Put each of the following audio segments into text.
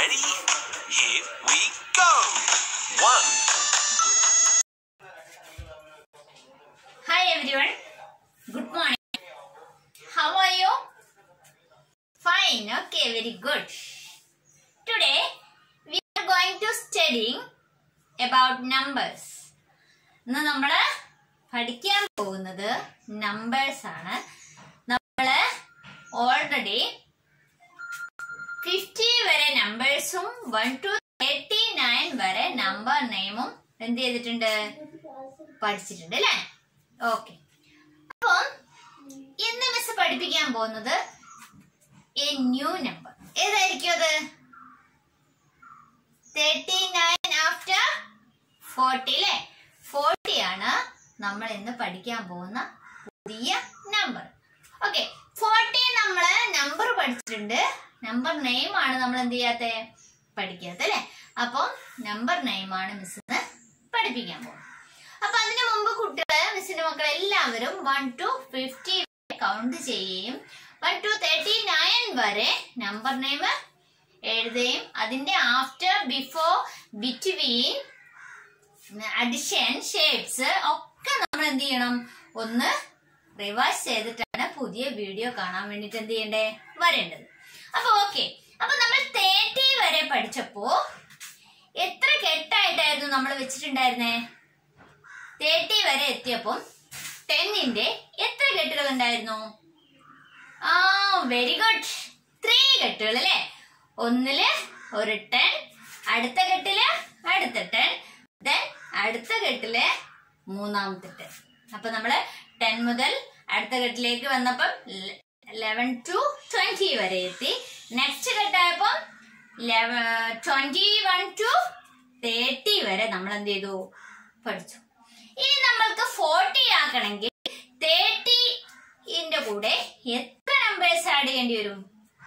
Ready? Here we go. One, Hi everyone. Good morning. How are you? Fine. Okay, very good. Today we are going to studying about numbers. ഇന്ന് നമ്മൾ പഠിക്കാൻ പോകുന്നത് numbers ആണ് നമ്മൾ already fifty വരെ നമ്പേഴ്സും one two thirty nine വരെ number നെയിമും എന്ത് ചെയ്തിട്ടുണ്ട് പഠിച്ചിട്ടുണ്ട് അല്ലേ ഓക്കെ അപ്പം ഇന്ന് മിസ് പഠിപ്പിക്കാൻ പോകുന്നത് എ ന്യൂ നമ്പർ ഏതായിരിക്കും അത് തേർട്ടി നയൻ ആഫ്റ്റർ ഫോർട്ടി അല്ലേ ഫോർട്ടി ആണ് നമ്മൾ ഇന്ന് പഠിക്കാൻ പോകുന്ന പുതിയ നമ്പർ ഓക്കെ ഫോർട്ടി നമ്മള് നമ്പർ പഠിച്ചിട്ടുണ്ട് നമ്പർ നെയിം ആണ് നമ്മൾ എന്ത് ചെയ്യാത്ത പഠിക്കാത്ത അല്ലേ അപ്പം നമ്പർ നെയിം ആണ് മിസ് ഇന്ന് പഠിപ്പിക്കാൻ പോകുന്നത് അപ്പൊ അതിനു മുമ്പ് കുട്ടികള് മിസ്സിന്റെ മക്കൾ എല്ലാവരും വൺ ടു ഫിഫ്റ്റി കൗണ്ട് ചെയ്യുകയും വൺ ടു തേർട്ടി നയൻ വരെ നമ്പർ നെയിം എഴുതുകയും അതിന്റെ after before between addition shapes ഒക്കെ നമ്മൾ എന്ത് ചെയ്യണം ഒന്ന് റിവൈസ് ചെയ്തിട്ടാണ് പുതിയ വീഡിയോ കാണാൻ വേണ്ടിട്ട് എന്ത് ചെയ്യണ്ടേ വരേണ്ടത് അപ്പൊ ഓക്കെ അപ്പൊ നമ്മൾ തേർട്ടി വരെ പഠിച്ചപ്പോ എത്ര കെട്ടായിട്ടായിരുന്നു നമ്മൾ വെച്ചിട്ടുണ്ടായിരുന്നേ തേർട്ടി വരെ എത്തിയപ്പം ടെന്നിന്റെ എത്ര കെട്ടുകൾ ഉണ്ടായിരുന്നു ആ വെരി ഗുഡ് ത്രീ കെട്ടുകൾ അല്ലേ ഒന്നില് ഒരു ടെൻ അടുത്ത കെട്ടില് അടുത്ത ടെൻ ദെൻ അടുത്ത കെട്ടില് മൂന്നാമത്തെ ടെൻ അപ്പൊ നമ്മള് ടെൻ മുതൽ അടുത്ത കെട്ടിലേക്ക് വന്നപ്പം ലെവൻ ടു ട്വന്റി വരെ എത്തി നെക്സ്റ്റ് കെട്ടായപ്പം ട്വന്റി വൺ ടു തേർട്ടി വരെ നമ്മൾ എന്ത് ചെയ്തു പഠിച്ചു ഇനി നമ്മൾക്ക് ഫോർട്ടി ആക്കണമെങ്കിൽ തേർട്ടിന്റെ കൂടെ എത്ര നമ്പേഴ്സ് ആഡ് ചെയ്യേണ്ടി വരും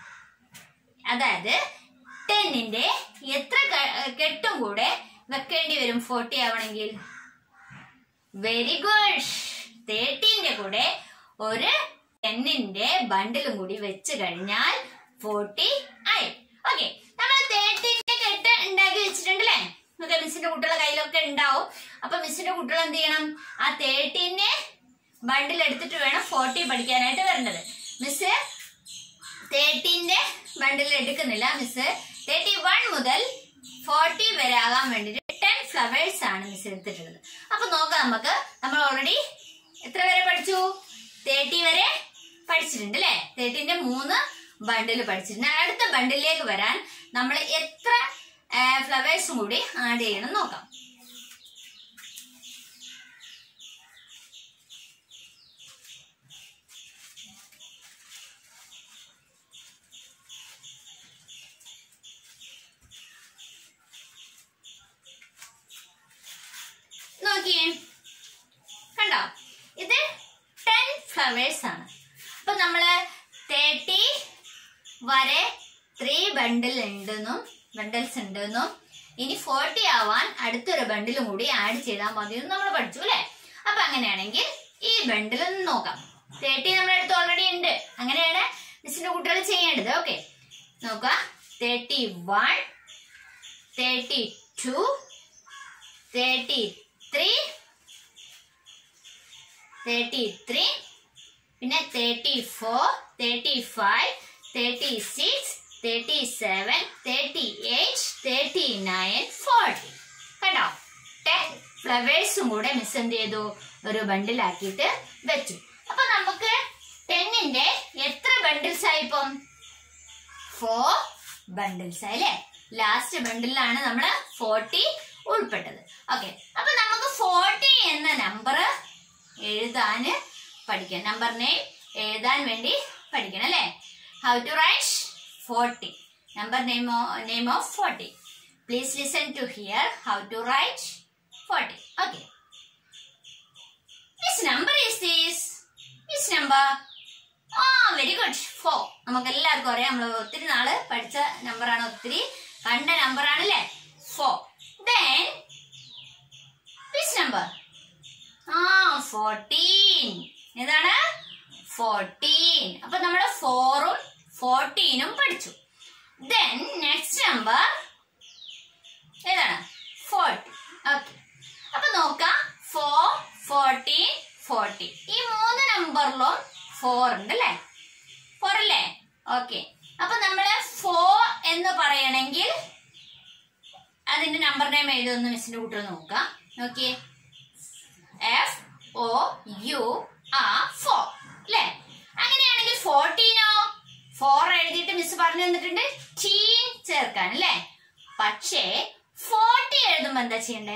അതായത് ടെന്നിന്റെ എത്ര ക- കെട്ടും കൂടെ വെക്കേണ്ടി വരും ഫോർട്ടി ആവണമെങ്കിൽ വെരി ഗുഡ് തേർട്ടീന്റെ കൂടെ ഒരു ടെന്നിന്റെ ബണ്ടിലും കൂടി വെച്ച് കഴിഞ്ഞാൽ ഫോർട്ടി ആയി ഓക്കെ നമ്മൾ തേർട്ടീന്റെ കെട്ട് ഉണ്ടാക്കി വെച്ചിട്ടുണ്ടല്ലേ നമുക്ക് മിസ്സിന്റെ കുട്ടികളുടെ കയ്യിലൊക്കെ ഉണ്ടാവും അപ്പൊ മിസ്സിന്റെ കുട്ടികൾ എന്ത് ചെയ്യണം ആ തേർട്ടീനെ ബണ്ടിൽ എടുത്തിട്ട് വേണം ഫോർട്ടി പഠിക്കാനായിട്ട് വരേണ്ടത് മിസ് തേർട്ടീന്റെ ബണ്ടിൽ എടുക്കുന്നില്ല മിസ് തേർട്ടി വൺ മുതൽ ഫോർട്ടി വരെ ആകാൻ വേണ്ടിട്ട് ടെൻ ഫ്ലവേഴ്സ് ആണ് മിസ് എടുത്തിട്ടുള്ളത് അപ്പൊ നോക്കാം നമുക്ക് നമ്മൾ ഓൾറെഡി എത്ര വരെ പഠിച്ചു തേർട്ടി വരെ പഠിച്ചിട്ടുണ്ട് അല്ലെ തേർട്ടീന്റെ മൂന്ന് ബണ്ടിൽ പഠിച്ചിട്ടുണ്ട് അടുത്ത ബണ്ടിലേക്ക് വരാൻ നമ്മൾ എത്ര ഫ്ലവേഴ്സും കൂടി ആഡ് ചെയ്യണം നോക്കാം നോക്കിയേ കണ്ടോ ഇത് ടെൻ ഫ്ലവേഴ്സ് ആണ് അപ്പൊ നമ്മള് തേർട്ടി വരെ ത്രീ ബണ്ടിൽ ഉണ്ടെന്നും ബണ്ടിൽസ് ഉണ്ടെന്നും ഇനി ഫോർട്ടി ആവാൻ അടുത്തൊരു ബണ്ടിലും കൂടി ആഡ് ചെയ്താൽ മതി എന്ന് നമ്മൾ പഠിച്ചു അല്ലെ അപ്പൊ അങ്ങനെയാണെങ്കിൽ ഈ ബണ്ടിൽ ഒന്ന് നോക്കാം തേർട്ടി നമ്മുടെ അടുത്ത് ഓൾറെഡി ഉണ്ട് അങ്ങനെയാണ് മിസ്സിന്റെ കുട്ടികൾ ചെയ്യേണ്ടത് ഓക്കെ നോക്കാം thirty one thirty two thirty three thirty three പിന്നെ thirty four thirty five thirty six thirty seven thirty eight thirty nine forty കേട്ടോ ടെൻ ഫ്ലവേഴ്സും കൂടെ മിസ് എന്ത് ചെയ്തു ഒരു ബണ്ടിലാക്കിയിട്ട് വെച്ചു അപ്പൊ നമുക്ക് ടെന്നിന്റെ എത്ര ബണ്ടിൽസ് ആയി ഇപ്പം ഫോർ ബണ്ടിൽസ് അല്ലേ ലാസ്റ്റ് ബണ്ടിലാണ് നമ്മൾ ഫോർട്ടി ഉൾപ്പെട്ടത് ഓക്കെ അപ്പൊ നമുക്ക് ഫോർട്ടി എന്ന നമ്പർ എഴുതാന് പഠിക്കണം നമ്പറിനെ എഴുതാൻ വേണ്ടി പഠിക്കണം അല്ലേ how to write forty number name name of forty please listen to hear how to write forty okay which number is these which number ആ വെരി ഗുഡ് ഫോ നമുക്ക് എല്ലാവർക്കും അറിയാം നമ്മൾ ഒത്തിരി നാള് പഠിച്ച നമ്പറാണ് ഒത്തിരി കണ്ട നമ്പറാണ് അല്ലേ ഫോ ദെൻ വിച്ച് നമ്പർ ആ ഫോർട്ടീൻ ഏതാണ് ഫോർട്ടീൻ അപ്പൊ നമ്മൾ ഫോറും ഫോർട്ടീനും പഠിച്ചു ദെൻ നെക്സ്റ്റ് നെക്സ്റ്റ് നമ്പർ ഏതാണ് ഫോർട്ടി ഓക്കെ അപ്പൊ നോക്കാം ഫോർ ഫോർട്ടി ഫോർട്ടി ഈ മൂന്ന് നമ്പറിലും ഫോർ ഉണ്ട് അല്ലേ ഫോർ അല്ലേ ഓക്കെ അപ്പൊ നമ്മള് ഫോർ എന്ന് പറയണമെങ്കിൽ അതിന്റെ നമ്പർ നെയിം എഴുതുന്ന മിസ്സിന്റെ കൂട്ടർ നോക്കാം നോക്കിയേ F O U R four അല്ലേ അങ്ങനെയാണെങ്കിൽ ഫോർട്ടീനോ ഫോർ എഴുതിയിട്ട് മിസ് പറഞ്ഞു തന്നിട്ടുണ്ട് ടീൻ ചേർക്കാൻ അല്ലേ പക്ഷേ ഫോർട്ടി എഴുതുമ്പോ എന്താ ചെയ്യണ്ടേ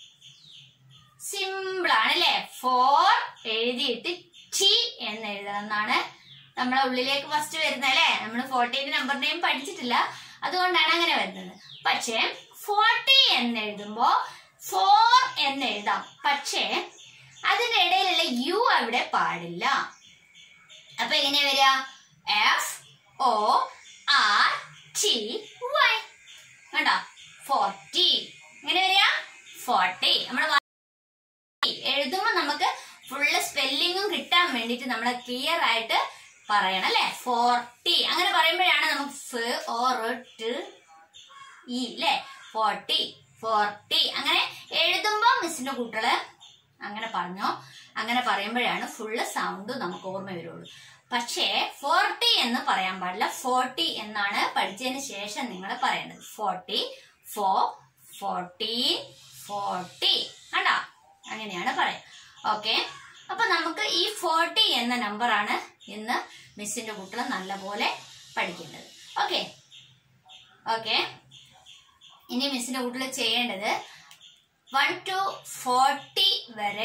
സിമ്പിൾ ആണ് അല്ലേ ഫോർ എഴുതിയിട്ട് ടി എന്ന് എഴുതണം എന്നാണ് നമ്മളെ ഉള്ളിലേക്ക് ഫസ്റ്റ് വരുന്നത് അല്ലേ നമ്മൾ ഫോർട്ടീന്റെ നമ്പർ നെയിം പഠിച്ചിട്ടില്ല അതുകൊണ്ടാണ് അങ്ങനെ വരുന്നത് പക്ഷേ ഫോർട്ടി എന്ന് എഴുതുമ്പോ ഫോർ എന്ന് എഴുതാം പക്ഷേ അതിന്റെ ഇടയിലുള്ള യു അവിടെ പാടില്ല അപ്പൊ എങ്ങനെയാ വരിക F O R T Y കണ്ടോ ഫോർട്ടി എങ്ങനെ വരിക ഫോർട്ടി നമ്മൾ എഴുതുമ്പോ നമുക്ക് ഫുള്ള് സ്പെല്ലിങ്ങും കിട്ടാൻ വേണ്ടിയിട്ട് നമ്മൾ ക്ലിയർ ആയിട്ട് പറയണം അല്ലെ ഫോർട്ടി അങ്ങനെ പറയുമ്പോഴാണ് നമുക്ക് ഫ് ഓർ ട് ഇ അല്ലേ ഫോർട്ടി ഫോർട്ടി അങ്ങനെ എഴുതുമ്പോ മിസ്സിന്റെ കുട്ടികള് അങ്ങനെ പറഞ്ഞോ അങ്ങനെ പറയുമ്പോഴാണ് ഫുള്ള് സൗണ്ട് നമുക്ക് ഓർമ്മ വരുള്ളൂ പക്ഷേ ഫോർട്ടി എന്ന് പറയാൻ പാടില്ല ഫോർട്ടി എന്നാണ് പഠിച്ചതിന് ശേഷം നിങ്ങൾ പറയേണ്ടത് ഫോർട്ടി ഫോർ ഫോർട്ടീൻ ഫോർട്ടി കണ്ടോ അങ്ങനെയാണ് പറയാം ഓക്കെ അപ്പൊ നമുക്ക് ഈ ഫോർട്ടി എന്ന നമ്പറാണ് ഇന്ന് മിസ്സിന്റെ കുട്ടികൾ നല്ലപോലെ പഠിക്കേണ്ടത് ഓക്കെ ഓക്കെ ഇനി മിസ്സിന്റെ കുട്ടികൾ ചെയ്യേണ്ടത് വൺ ടു ഫോർട്ടി വരെ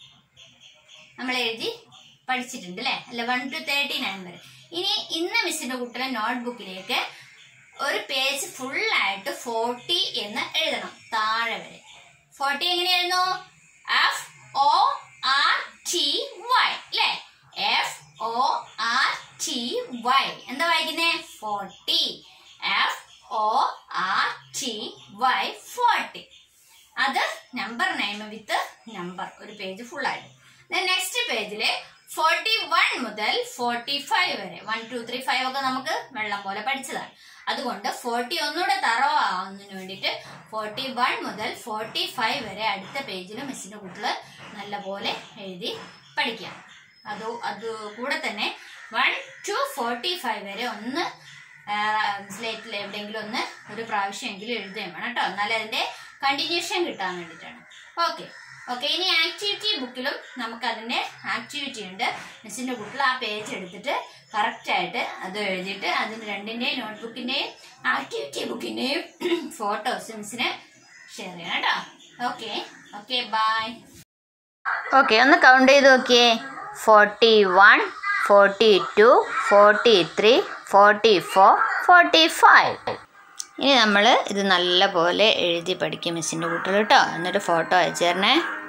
നമ്മൾ എഴുതി പഠിച്ചിട്ടുണ്ട് അല്ലേ അല്ല വൺ ടു തേർട്ടി നയൻ വരെ ഇനി ഇന്ന് മിസ്സിന്റെ കുട്ടികളെ നോട്ട്ബുക്കിലേക്ക് ഒരു പേജ് ഫുള്ളായിട്ട് ഫോർട്ടി എന്ന് എഴുതണം താഴെ വരെ ഫോർട്ടി എങ്ങനെയായിരുന്നു F O R T Y അല്ലേ F O R T Y എന്താ വായിക്കുന്നേ forty F O R T Y forty അത് നമ്പർ നെയിം വിത്ത് നമ്പർ ഒരു പേജ് ഫുൾ ആയിട്ട് നെക്സ്റ്റ് പേജില് ഫോർട്ടി വൺ മുതൽ ഫോർട്ടി ഫൈവ് വരെ വൺ ടു ത്രീ ഫൈവ് ഒക്കെ നമുക്ക് വെള്ളം പോലെ പഠിച്ചതാണ് അതുകൊണ്ട് ഫോർട്ടി ഒന്നുകൂടെ തറവാകുന്നതിന് വേണ്ടിയിട്ട് ഫോർട്ടി വൺ മുതൽ ഫോർട്ടി ഫൈവ് വരെ അടുത്ത പേജിൽ മിസ്സിന്റെ കുട്ടികൾ നല്ലപോലെ എഴുതി പഠിക്കാം അത് അത് കൂടെ തന്നെ വൺ ടു ഫോർട്ടി ഫൈവ് വരെ ഒന്ന് സ്ലേറ്റിൽ എവിടെയെങ്കിലും ഒന്ന് ഒരു പ്രാവശ്യമെങ്കിലും എഴുതുകയും വേണം കേട്ടോ എന്നാലേ അതിന്റെ കണ്ടിന്യൂഷൻ കിട്ടാൻ വേണ്ടിയിട്ടാണ് ഓക്കെ ഓക്കെ ഇനി ആക്ടിവിറ്റി ബുക്കിലും നമുക്ക് അതിന്റെ ആക്ടിവിറ്റി ഉണ്ട് മിസ്സിന്റെ കുട്ടികൾ ആ പേജ് എടുത്തിട്ട് കറക്റ്റ് ആയിട്ട് അത് എഴുതിയിട്ട് അതിന് രണ്ടിന്റെയും നോട്ട്ബുക്കിന്റെയും ആക്ടിവിറ്റി ബുക്കിന്റെയും ഫോട്ടോസ് മിസ്സിന് ഷെയർ ചെയ്യണം കേട്ടോ ഓക്കെ ഓക്കെ ബൈ ഓക്കെ ഒന്ന് കൗണ്ട് ചെയ്ത് നോക്കിയേ forty one forty two forty three forty four forty five ഇനി നമ്മൾ ഇത് നല്ല പോലെ എഴുതി പഠിക്കും മിസ്സിൻ്റെ കുട്ടികൾ കേട്ടോ എന്നിട്ട് ഫോട്ടോ അയച്ചു തരണേ